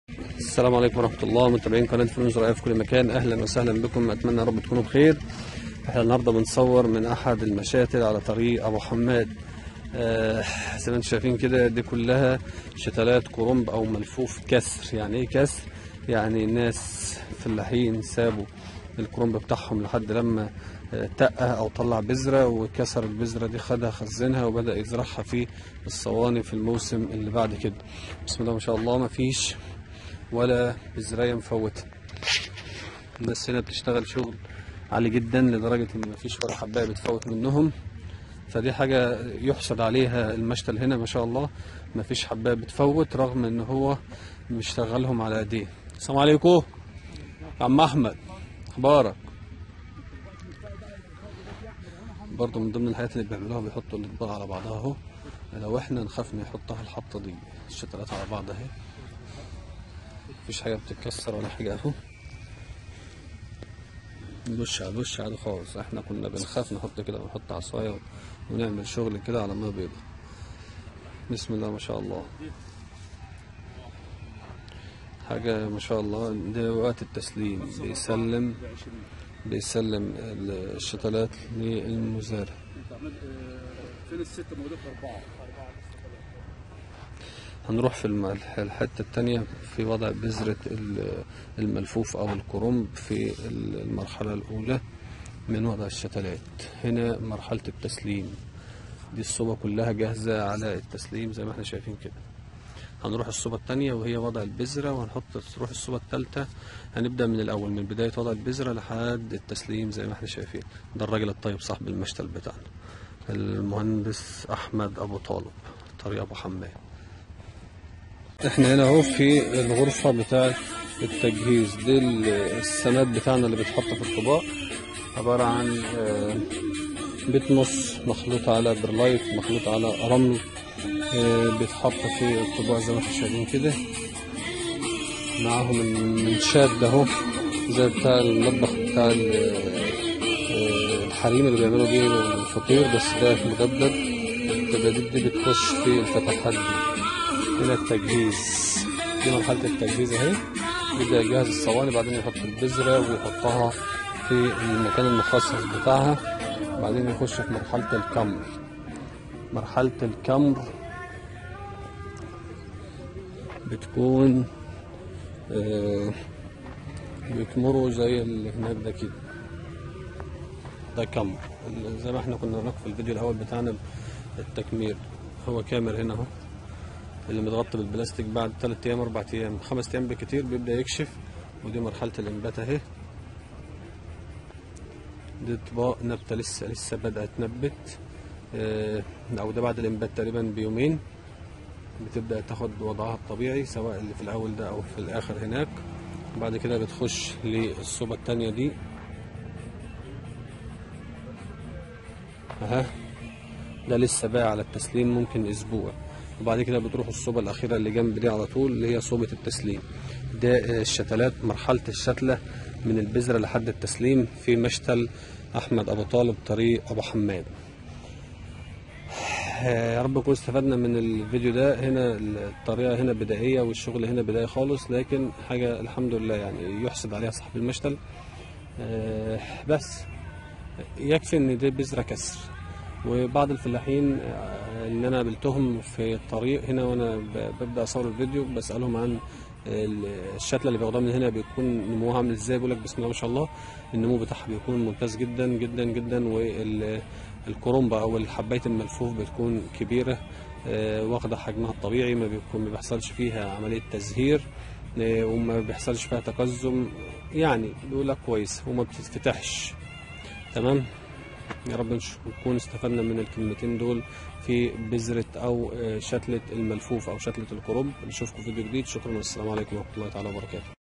السلام عليكم ورحمة الله متابعين قناة فلوس رائعة في كل مكان أهلا وسهلا بكم أتمنى يا رب تكونوا بخير احنا النهاردة بنصور من أحد المشاتل على طريق أبو حماد آه زي ما انتم شايفين كده دي كلها شتلات كرنب أو ملفوف كسر يعني إيه كسر؟ يعني ناس فلاحين سابوا الكرنب بتاعهم لحد لما آه، تقى أو طلع بذرة وكسر البذرة دي خدها خزنها وبدأ يزرعها في الصواني في الموسم اللي بعد كده بسم الله ما شاء الله مفيش ولا بزراية مفوتة الناس هنا بتشتغل شغل عالي جدا لدرجة ان مفيش ولا حباية بتفوت منهم فدي حاجة يحسد عليها المشتل هنا ما شاء الله مفيش حباية بتفوت رغم ان هو مشتغلهم على ايديه السلام عليكم عم احمد اخبارك برضه من ضمن الحاجات اللي بيعملوها بيحطوا الاطباق على بعضها اهو لو احنا نخاف ان يحطها الحطه دي الشتلات على بعض اهي مفيش حاجة بتتكسر ولا حاجة اهو بص على بص عادي خالص احنا كنا بنخاف نحط كده ونحط عصاية ونعمل شغل كده على ميه بيضة بسم الله ما شاء الله حاجة ما شاء الله ده وقت التسليم بيسلم بيسلم الشتلات للمزارع فين الست موجودة في أربعة هنروح في الم- الحتة التانية في وضع بذرة ال- الملفوف أو الكرنب في المرحلة الأولى من وضع الشتلات هنا مرحلة التسليم دي الصوبة كلها جاهزة على التسليم زي ما احنا شايفين كده هنروح الصوبة التانية وهي وضع البذرة وهنحط تروح الصوبة التالتة هنبدأ من الأول من بداية وضع البذرة لحد التسليم زي ما احنا شايفين ده الراجل الطيب صاحب المشتل بتاعنا المهندس أحمد أبو طالب طريق أبو حماد احنا هنا اهو في الغرفة بتاعة التجهيز دي ال- السماد بتاعنا اللي بيتحط في الطباق عبارة عن آه، بتمص مخلوط على برلايت مخلوط على رمل آه، بيتحط في الطباق زي ما انتم شايفين كده معاهم المنشاد ده اهو زي بتاع المطبخ بتاع ال- آه، الحريم اللي بيعملوا بيه الفطير بس ده مجدد التجديد دي بتخش في الفتحات دي هنا التجهيز دي مرحلة التجهيز اهي يبدأ يجهز الصواني بعدين يحط البذرة ويحطها في المكان المخصص بتاعها بعدين يخش في مرحلة الكمر مرحلة الكمر بتكون آه، بيكمروا زي اللي هناك ده كده ده كمر زي ما احنا كنا هناك في الفيديو الأول بتاعنا التكمير هو كامر هنا اهو اللي متغطى بالبلاستيك بعد ثلاث ايام اربع ايام خمس ايام بكتير بيبدا يكشف ودي مرحله الانبات اهي دي اطباق نبته لسه لسه بدات تنبت آه، او ده بعد الانبات تقريبا بيومين بتبدا تاخد وضعها الطبيعي سواء اللي في الاول ده او في الاخر هناك بعد كده بتخش للصوبه التانية دي اها ده لسه بقى على التسليم ممكن اسبوع وبعد كده بتروح الصوبة الأخيرة اللي جنب دي على طول اللي هي صوبة التسليم ده آه، الشتلات مرحلة الشتلة من البذرة لحد التسليم في مشتل أحمد أبو طالب طريق أبو حماد آه، يا رب نكون استفدنا من الفيديو ده هنا الطريقة هنا بدائية والشغل هنا بدائي خالص لكن حاجة الحمد لله يعني يحسد عليها صاحب المشتل آه، بس يكفي ان دي بذرة كسر وبعض الفلاحين آه، اللي انا قابلتهم في الطريق هنا وانا ب- ببدا اصور الفيديو بسالهم عن ال- الشتله اللي بياخدوها من هنا بيكون نموها عامل ازاي بيقول لك بسم الله ما شاء الله النمو بتاعها بيكون ممتاز جدا جدا جدا والكرومبه او الحبايه الملفوف بتكون كبيره آه، واخده حجمها الطبيعي ما بيكون ما بيحصلش فيها عمليه تزهير آه، وما بيحصلش فيها تقزم يعني بيقول لك كويس وما بتتفتحش تمام يا رب نش- نكون استفدنا من الكلمتين دول في بذرة أو آه، شتلة الملفوف أو شتلة الكرنب نشوفكم في فيديو جديد شكرا والسلام عليكم ورحمة الله تعالى وبركاته